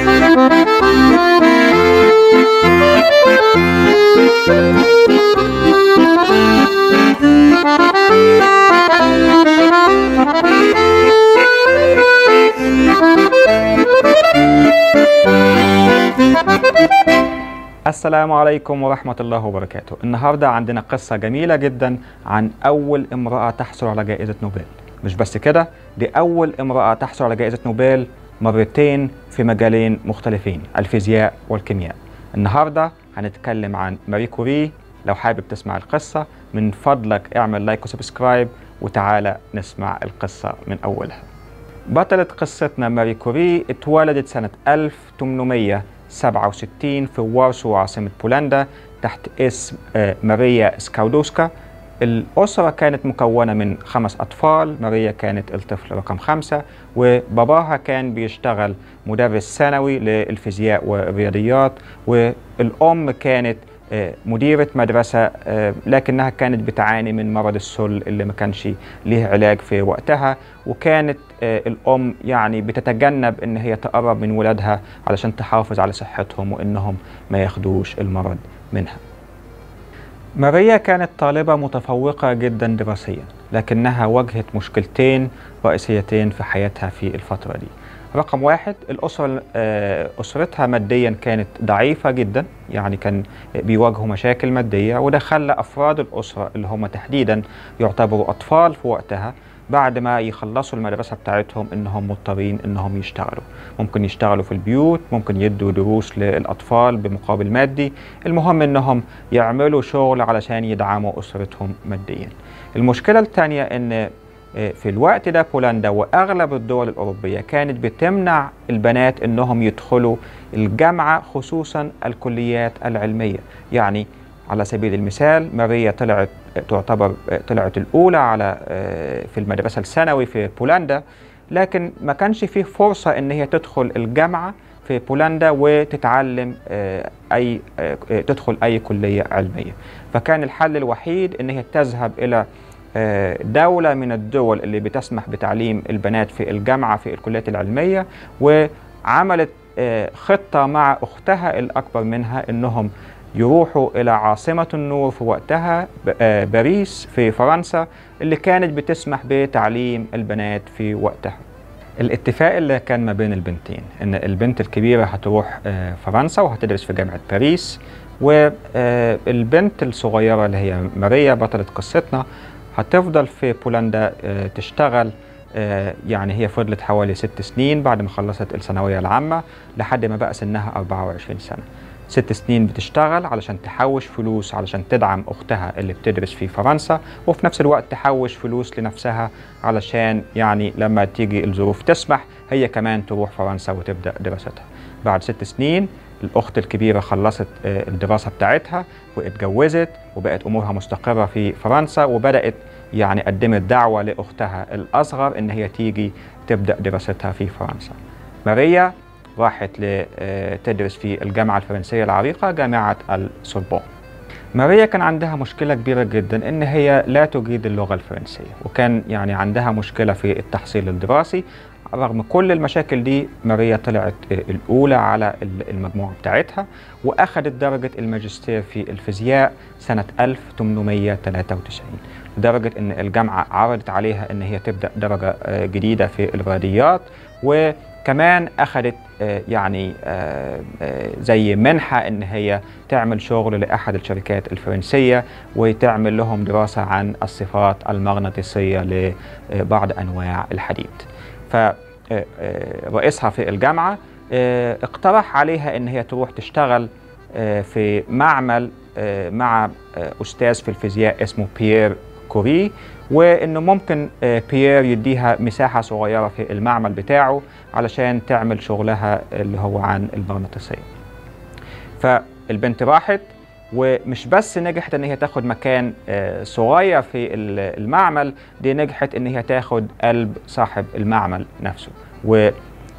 السلام عليكم ورحمة الله وبركاته النهاردة عندنا قصة جميلة جدا عن أول امرأة تحصل على جائزة نوبل مش بس كده دي أول امرأة تحصل على جائزة نوبل مرتين في مجالين مختلفين الفيزياء والكيمياء النهاردة هنتكلم عن ماري كوري لو حابب تسمع القصة من فضلك اعمل لايك وسبسكرايب وتعالى نسمع القصة من أولها بطلة قصتنا ماري كوري اتولدت سنة 1867 في وارسو عاصمة بولندا تحت اسم آه، ماريا سكاودوسكا الأسرة كانت مكونة من خمس أطفال ماريا كانت الطفل رقم خمسة وباباها كان بيشتغل مدرس ثانوي للفيزياء والرياضيات والأم كانت آه، مديرة مدرسة آه، لكنها كانت بتعاني من مرض السل اللي ما كانش ليه علاج في وقتها وكانت آه، الأم يعني بتتجنب إن هي تقرب من ولادها علشان تحافظ على صحتهم وإنهم ما ياخدوش المرض منها ماريا كانت طالبة متفوقة جدا دراسيا لكنها واجهت مشكلتين رئيسيتين في حياتها في الفترة دي رقم واحد الأسرة آه، أسرتها ماديا كانت ضعيفة جدا يعني كان بيواجهوا مشاكل مادية وده خلى أفراد الأسرة اللي هم تحديدا يعتبروا أطفال في وقتها بعد ما يخلصوا المدرسة بتاعتهم إنهم مضطرين إنهم يشتغلوا ممكن يشتغلوا في البيوت ممكن يدوا دروس للأطفال بمقابل مادي المهم إنهم يعملوا شغل علشان يدعموا أسرتهم ماديا المشكلة الثانية إن في الوقت ده بولندا واغلب الدول الاوروبيه كانت بتمنع البنات انهم يدخلوا الجامعه خصوصا الكليات العلميه يعني على سبيل المثال ماريا طلعت تعتبر طلعت الاولى على في المدرسه الثانوي في بولندا لكن ما كانش فيه فرصه ان هي تدخل الجامعه في بولندا وتتعلم اي تدخل اي كليه علميه فكان الحل الوحيد ان هي تذهب الى دولة من الدول اللي بتسمح بتعليم البنات في الجامعة في الكليات العلمية وعملت خطة مع أختها الأكبر منها أنهم يروحوا إلى عاصمة النور في وقتها باريس في فرنسا اللي كانت بتسمح بتعليم البنات في وقتها الاتفاق اللي كان ما بين البنتين ان البنت الكبيره هتروح فرنسا وهتدرس في جامعه باريس والبنت الصغيره اللي هي ماريا بطله قصتنا هتفضل في بولندا تشتغل يعني هي فضلت حوالي ست سنين بعد ما خلصت الثانوية العامة لحد ما بقى سنها 24 سنة ست سنين بتشتغل علشان تحوش فلوس علشان تدعم أختها اللي بتدرس في فرنسا وفي نفس الوقت تحوش فلوس لنفسها علشان يعني لما تيجي الظروف تسمح هي كمان تروح فرنسا وتبدأ دراستها بعد ست سنين الأخت الكبيرة خلصت الدراسة بتاعتها واتجوزت وبقت أمورها مستقرة في فرنسا وبدأت يعني قدمت دعوة لأختها الأصغر إن هي تيجي تبدأ دراستها في فرنسا ماريا راحت تدرس في الجامعة الفرنسية العريقة جامعة السوربون ماريا كان عندها مشكلة كبيرة جدا إن هي لا تجيد اللغة الفرنسية وكان يعني عندها مشكلة في التحصيل الدراسي رغم كل المشاكل دي ماريا طلعت الأولى على المجموعة بتاعتها وأخذت درجة الماجستير في الفيزياء سنة 1893 لدرجة أن الجامعة عرضت عليها أن هي تبدأ درجة جديدة في الرياضيات وكمان أخذت يعني زي منحة أن هي تعمل شغل لأحد الشركات الفرنسية وتعمل لهم دراسة عن الصفات المغناطيسية لبعض أنواع الحديد فرئيسها في الجامعة اقترح عليها ان هي تروح تشتغل في معمل مع استاذ في الفيزياء اسمه بيير كوري وانه ممكن بيير يديها مساحة صغيرة في المعمل بتاعه علشان تعمل شغلها اللي هو عن المغناطيسية فالبنت راحت ومش بس نجحت ان هي تاخد مكان صغير في المعمل دي نجحت ان هي تاخد قلب صاحب المعمل نفسه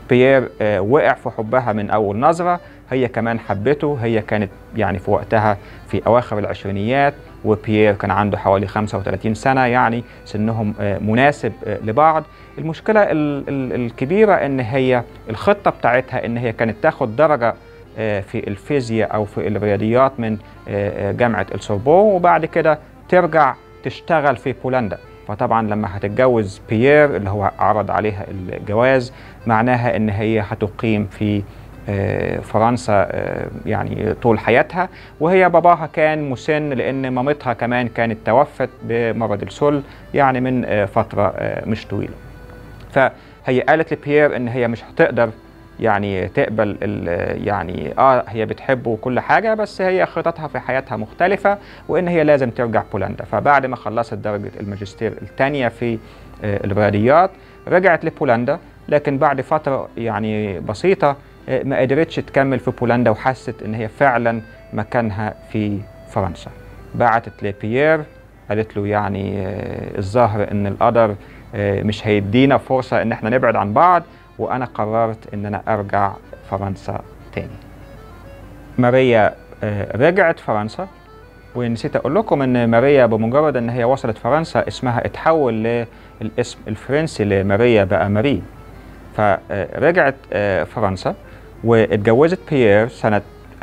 بيير آه، وقع في حبها من اول نظره هي كمان حبته هي كانت يعني في وقتها في اواخر العشرينيات وبيير كان عنده حوالي 35 سنه يعني سنهم آه، مناسب آه، لبعض المشكله ال- ال- الكبيره ان هي الخطه بتاعتها ان هي كانت تاخد درجه آه، في الفيزياء او في الرياضيات من آه، آه، جامعه السوربون وبعد كده ترجع تشتغل في بولندا فطبعا لما هتتجوز بيير اللي هو عرض عليها الجواز معناها ان هي هتقيم في آه، فرنسا آه، يعني طول حياتها وهي باباها كان مسن لان مامتها كمان كانت توفت بمرض السل يعني من آه، فتره آه، مش طويله فهي قالت لبيير ان هي مش هتقدر يعني تقبل ال- يعني اه هي بتحبه وكل حاجه بس هي خططها في حياتها مختلفه وان هي لازم ترجع بولندا فبعد ما خلصت درجه الماجستير الثانيه في آه، الرياضيات رجعت لبولندا لكن بعد فتره يعني بسيطه آه، ما قدرتش تكمل في بولندا وحست ان هي فعلا مكانها في فرنسا بعتت لبيير قالت له يعني آه، الظاهر ان القدر آه، مش هيدينا فرصه ان احنا نبعد عن بعض وانا قررت ان انا ارجع فرنسا تاني ماريا آه، رجعت فرنسا ونسيت اقول لكم ان ماريا بمجرد ان هي وصلت فرنسا اسمها اتحول للاسم الفرنسي لماريا بقى ماري فرجعت آه، فرنسا واتجوزت بيير سنة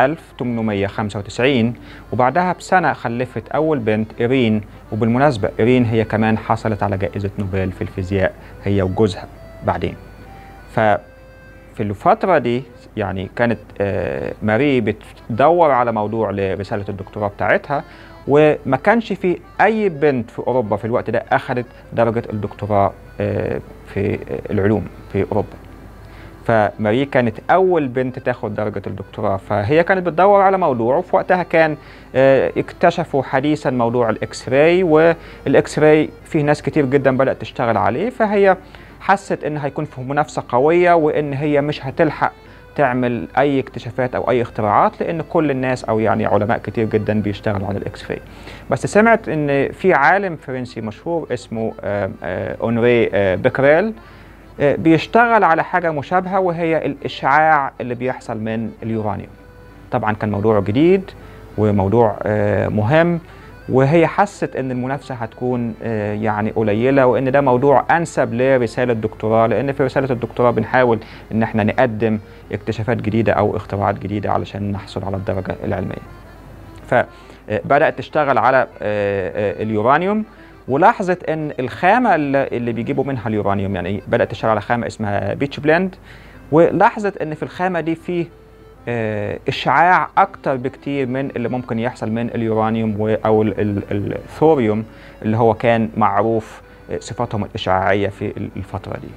1895 وبعدها بسنة خلفت أول بنت إيرين وبالمناسبة إيرين هي كمان حصلت على جائزة نوبل في الفيزياء هي وجوزها بعدين ففي الفترة دي يعني كانت آه، ماري بتدور على موضوع لرسالة الدكتوراه بتاعتها وما كانش في أي بنت في أوروبا في الوقت ده أخذت درجة الدكتوراه آه، في آه، العلوم في أوروبا فماري كانت أول بنت تاخد درجة الدكتوراه فهي كانت بتدور على موضوع وفي وقتها كان آه، اكتشفوا حديثا موضوع الإكس راي والإكس راي فيه ناس كتير جدا بدأت تشتغل عليه فهي حست ان هيكون في منافسه قويه وان هي مش هتلحق تعمل اي اكتشافات او اي اختراعات لان كل الناس او يعني علماء كتير جدا بيشتغلوا على الاكس راي بس سمعت ان في عالم فرنسي مشهور اسمه آه، آه، اونري آه، بيكريل آه، بيشتغل على حاجه مشابهه وهي الاشعاع اللي بيحصل من اليورانيوم طبعا كان موضوع جديد وموضوع آه، مهم وهي حست ان المنافسه هتكون آه، يعني قليله وان ده موضوع انسب لرساله دكتوراه لان في رساله الدكتوراه بنحاول ان احنا نقدم اكتشافات جديده او اختراعات جديده علشان نحصل على الدرجه العلميه. فبدات تشتغل على آه، آه، اليورانيوم ولاحظت ان الخامه اللي اللي بيجيبوا منها اليورانيوم يعني بدات تشتغل على خامه اسمها بيتش بلند ولاحظت ان في الخامه دي فيه آه، اشعاع اكتر بكتير من اللي ممكن يحصل من اليورانيوم و- او ال- ال- الثوريوم اللي هو كان معروف آه، صفاتهم الاشعاعيه في ال- الفتره دي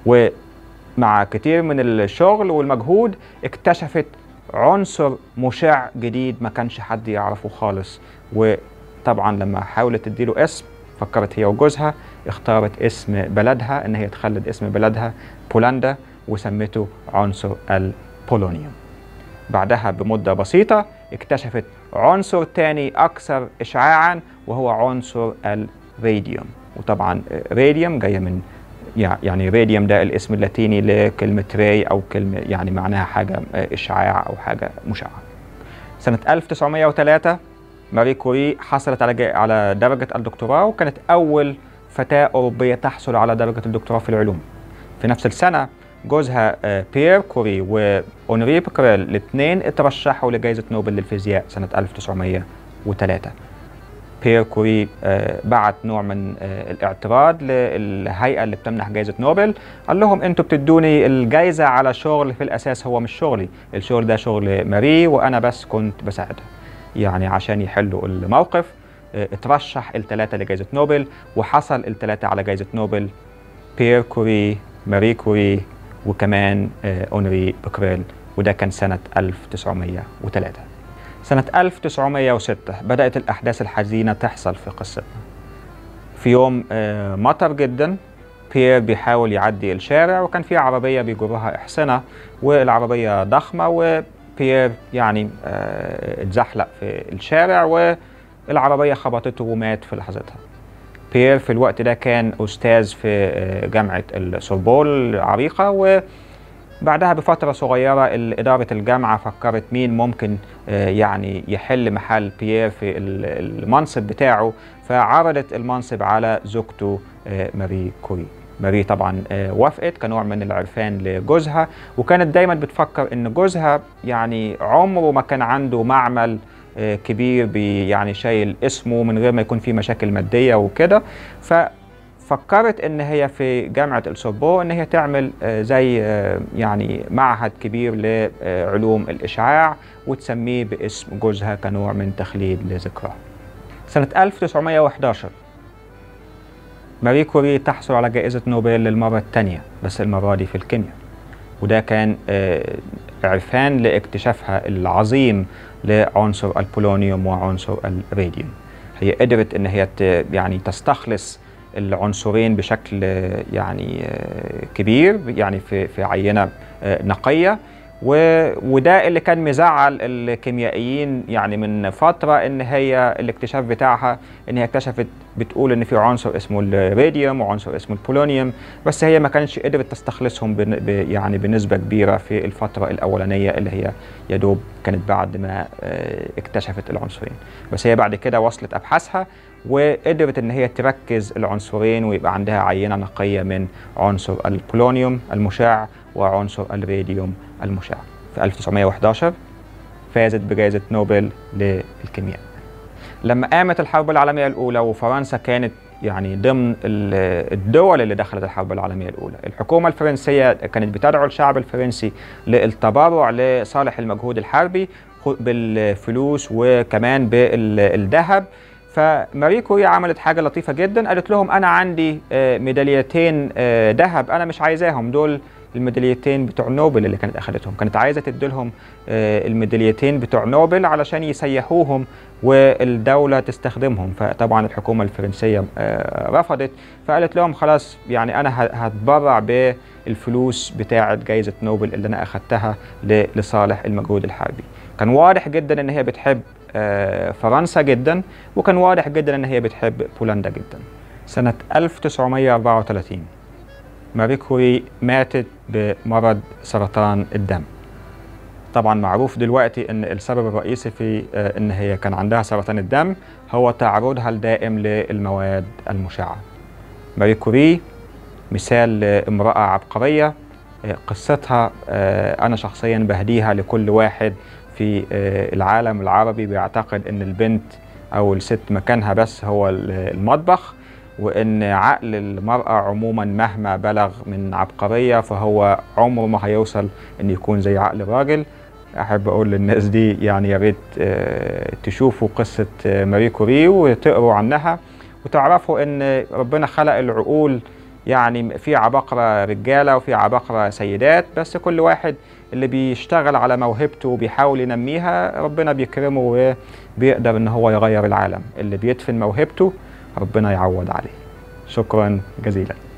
ومع كتير من الشغل والمجهود اكتشفت عنصر مشع جديد ما كانش حد يعرفه خالص وطبعا لما حاولت تديله اسم فكرت هي وجوزها اختارت اسم بلدها ان هي تخلد اسم بلدها بولندا وسمته عنصر البولونيوم بعدها بمدة بسيطة اكتشفت عنصر تاني أكثر إشعاعا وهو عنصر الراديوم وطبعا راديوم جاية من يع- يعني راديوم ده الاسم اللاتيني لكلمة راي أو كلمة يعني معناها حاجة إشعاع أو حاجة مشعة سنة 1903 ماري كوري حصلت على جا- على درجة الدكتوراه وكانت أول فتاة أوروبية تحصل على درجة الدكتوراه في العلوم في نفس السنة جوزها آه، بيير كوري وأونري بيكريل الاثنين اترشحوا لجائزة نوبل للفيزياء سنة 1903 بيير كوري آه، بعت نوع من آه، الاعتراض للهيئة اللي بتمنح جائزة نوبل قال لهم انتوا بتدوني الجائزة على شغل في الأساس هو مش شغلي الشغل ده شغل ماري وأنا بس كنت بساعدها يعني عشان يحلوا الموقف آه، اترشح الثلاثة لجائزة نوبل وحصل الثلاثة على جائزة نوبل بيير كوري ماري كوري وكمان آه، أونري بكريل وده كان سنة 1903 سنة 1906 بدأت الأحداث الحزينة تحصل في قصتنا في يوم آه، مطر جدا بيير بيحاول يعدي الشارع وكان في عربية بيجرها إحصنة والعربية ضخمة وبيير يعني آه، اتزحلق في الشارع والعربية خبطته ومات في لحظتها بيير في الوقت ده كان أستاذ في آه، جامعة السوربول العريقة و بعدها بفترة صغيرة ال- إدارة الجامعة فكرت مين ممكن آه، يعني يحل محل بيير في ال- المنصب بتاعه فعرضت المنصب على زوجته آه، ماري كوري ماري طبعا آه، وافقت كنوع من العرفان لجوزها وكانت دايما بتفكر ان جوزها يعني عمره ما كان عنده معمل آه، كبير بي يعني شايل اسمه من غير ما يكون فيه مشاكل مادية وكده ففكرت ان هي في جامعة السوربو ان هي تعمل آه، زي آه، يعني معهد كبير لعلوم الاشعاع وتسميه باسم جوزها كنوع من تخليد لذكراه سنة 1911 ماري كوري تحصل على جائزة نوبل للمرة الثانية بس المرة دي في الكيمياء وده كان آه، عرفان لاكتشافها العظيم لعنصر البولونيوم وعنصر الراديوم هي قدرت ان هي ت- يعني تستخلص العنصرين بشكل آه، يعني آه، كبير يعني في في عينه آه، نقيه و- وده اللي كان مزعل الكيميائيين يعني من فتره ان هي الاكتشاف بتاعها ان هي اكتشفت بتقول ان في عنصر اسمه الراديوم وعنصر اسمه البولونيوم بس هي ما كانتش قدرت تستخلصهم بن- ب- يعني بنسبه كبيره في الفتره الاولانيه اللي هي يا دوب كانت بعد ما آه، اكتشفت العنصرين بس هي بعد كده وصلت ابحاثها وقدرت ان هي تركز العنصرين ويبقى عندها عينه نقيه من عنصر البولونيوم المشع وعنصر الراديوم المشع في 1911 فازت بجائزه نوبل للكيمياء لما قامت الحرب العالميه الاولى وفرنسا كانت يعني ضمن ال- الدول اللي دخلت الحرب العالميه الاولى الحكومه الفرنسيه كانت بتدعو الشعب الفرنسي للتبرع لصالح المجهود الحربي خ- بالفلوس وكمان بالذهب فماري كوريا عملت حاجه لطيفه جدا قالت لهم انا عندي آه، ميداليتين آه، ذهب انا مش عايزاهم دول الميداليتين بتوع نوبل اللي كانت اخذتهم كانت عايزه تديلهم آه، الميداليتين بتوع نوبل علشان يسيحوهم والدوله تستخدمهم فطبعا الحكومه الفرنسيه آه، رفضت فقالت لهم خلاص يعني انا ه- هتبرع بالفلوس بتاعه جائزه نوبل اللي انا اخذتها ل- لصالح المجهود الحربي كان واضح جدا ان هي بتحب آه، فرنسا جدا وكان واضح جدا ان هي بتحب بولندا جدا سنه 1934 ماري كوري ماتت بمرض سرطان الدم طبعا معروف دلوقتي ان السبب الرئيسي في آه، ان هي كان عندها سرطان الدم هو تعرضها الدائم للمواد المشعه ماري كوري مثال لامراه عبقريه آه، قصتها آه، انا شخصيا بهديها لكل واحد في آه، العالم العربي بيعتقد ان البنت او الست مكانها بس هو ال- المطبخ وان عقل المراه عموما مهما بلغ من عبقريه فهو عمره ما هيوصل ان يكون زي عقل الراجل احب اقول للناس دي يعني يا ريت آه، تشوفوا قصه آه، ماري كوري وتقروا عنها وتعرفوا ان ربنا خلق العقول يعني في عباقرة رجالة وفي عباقرة سيدات بس كل واحد اللي بيشتغل على موهبته وبيحاول ينميها ربنا بيكرمه وبيقدر ان هو يغير العالم اللي بيدفن موهبته ربنا يعوض عليه شكرا جزيلا